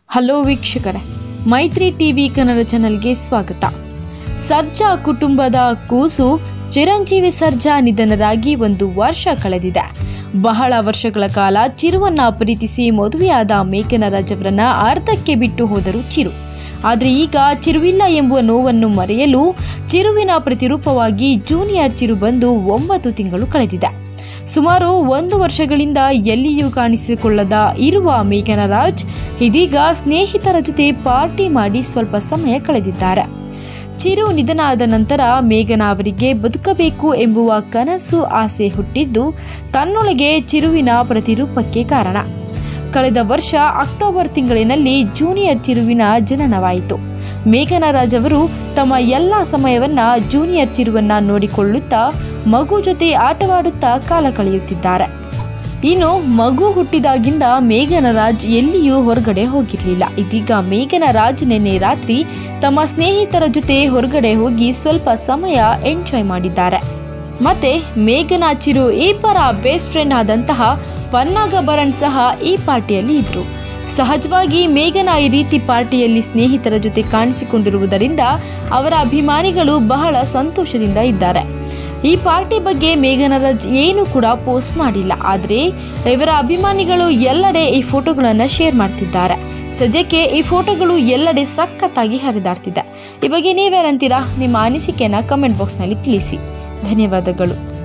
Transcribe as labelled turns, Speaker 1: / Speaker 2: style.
Speaker 1: hello ವೀಕ್ಷಕರೇ ಮೈತ್ರಿ TV Kannada ಚಾನೆಲ್ಗೆ ಸ್ವಾಗತ ಸರ್ಜಾ ಕುಟುಂಬದ ಕೂಸು ಚಿರಂಜೀವಿ ಸರ್ಜಾ ನಿಧನರಾಗಿ ಒಂದು ವರ್ಷ ಕಳೆದಿದೆ ಬಹಳ ವರ್ಷಗಳ ಕಾಲ ಚಿರುವನ್ನ ಪ್ರೀತಿಸಿ ಮದುವೆಯಾದ ಮೇಘನರಾಜ್ ಅವರನ್ನ ಅರ್ಧಕ್ಕೆ ಬಿಟ್ಟು ಹೋದರು ಚಿರು ಆದರೆ ಈಗ ಚಿರುವಿಲ್ಲ ಎಂಬುವ ನೋವನ್ನು ಮರೆಯಲು ಚಿರುವಿನ ಪ್ರತಿರೂಪವಾಗಿ ಜೂನಿಯರ್ ಚಿರು ಬಂದು ಒಂಬತ್ತು ತಿಂಗಳು ಕಳೆದಿದೆ ಸುಮಾರು ಒಂದು ವರ್ಷಗಳಿಂದ ಎಲ್ಲಿಯೂ ಕಾಣಿಸಿಕೊಳ್ಳದ ಇರುವ ಮೇಘನರಾಜ್ ಇದೀಗ ಸ್ನೇಹಿತರ ಜೊತೆ ಪಾರ್ಟಿ ಮಾಡಿ ಸ್ವಲ್ಪ ಸಮಯ ಕಳೆದಿದ್ದಾರೆ ಚಿರು ನಿಧನ ಆದ ನಂತರ ಮೇಘನ ಅವರಿಗೆ ಬದುಕಬೇಕು ಎಂಬುವ ಕನಸು ಆಸೆ ಹುಟ್ಟಿದ್ದು ತನ್ನೊಳಗೆ ಚಿರುವಿನ ಪ್ರತಿರೂಪಕ್ಕೆ ಕಾರಣ ಕಳೆದ ವರ್ಷ ಅಕ್ಟೋಬರ್ ತಿಂಗಳಿನಲ್ಲಿ ಜೂನಿಯರ್ ಚಿರುವಿನ ಜನನವಾಯಿತು ಮೇಘನರಾಜ್ ಅವರು ತಮ್ಮ ಎಲ್ಲ ಸಮಯವನ್ನ ಜೂನಿಯರ್ ಚಿರುವನ್ನ ನೋಡಿಕೊಳ್ಳುತ್ತಾ ಮಗು ಜೊತೆ ಆಟವಾಡುತ್ತಾ ಕಾಲ ಕಳೆಯುತ್ತಿದ್ದಾರೆ ಇನ್ನು ಮಗು ಹುಟ್ಟಿದಾಗಿಂದ ಮೇಘನರಾಜ್ ಎಲ್ಲಿಯೂ ಹೊರಗಡೆ ಹೋಗಿರಲಿಲ್ಲ ಇದೀಗ ಮೇಘನರಾಜ್ ನಿನ್ನೆ ರಾತ್ರಿ ತಮ್ಮ ಸ್ನೇಹಿತರ ಜೊತೆ ಹೊರಗಡೆ ಹೋಗಿ ಸ್ವಲ್ಪ ಸಮಯ ಎಂಜಾಯ್ ಮಾಡಿದ್ದಾರೆ ಮತ್ತೆ ಮೇಘನ ಚಿರು ಇಬ್ಬರ ಬೆಸ್ಟ್ ಫ್ರೆಂಡ್ ಆದಂತಹ ಪನ್ನಾಗ ಭರಣ್ ಸಹ ಈ ಪಾರ್ಟಿಯಲ್ಲಿ ಇದ್ರು ಸಹಜವಾಗಿ ಮೇಘನ ಈ ರೀತಿ ಪಾರ್ಟಿಯಲ್ಲಿ ಸ್ನೇಹಿತರ ಜೊತೆ ಕಾಣಿಸಿಕೊಂಡಿರುವುದರಿಂದ ಅವರ ಅಭಿಮಾನಿಗಳು ಬಹಳ ಸಂತೋಷದಿಂದ ಇದ್ದಾರೆ ಈ ಪಾರ್ಟಿ ಬಗ್ಗೆ ಮೇಘನರಾಜ್ ಏನು ಕೂಡ ಪೋಸ್ಟ್ ಮಾಡಿಲ್ಲ ಆದರೆ ಇವರ ಅಭಿಮಾನಿಗಳು ಎಲ್ಲೆಡೆ ಈ ಫೋಟೋಗಳನ್ನು ಶೇರ್ ಮಾಡ್ತಿದ್ದಾರೆ ಸದ್ಯಕ್ಕೆ ಈ ಫೋಟೋಗಳು ಎಲ್ಲೆಡೆ ಸಖತ್ತಾಗಿ ಹರಿದಾಡ್ತಿದೆ ಈ ಬಗ್ಗೆ ನೀವೇನಂತೀರಾ ನಿಮ್ಮ ಅನಿಸಿಕೆಯನ್ನು ಕಮೆಂಟ್ ಬಾಕ್ಸ್ನಲ್ಲಿ ತಿಳಿಸಿ ಧನ್ಯವಾದಗಳು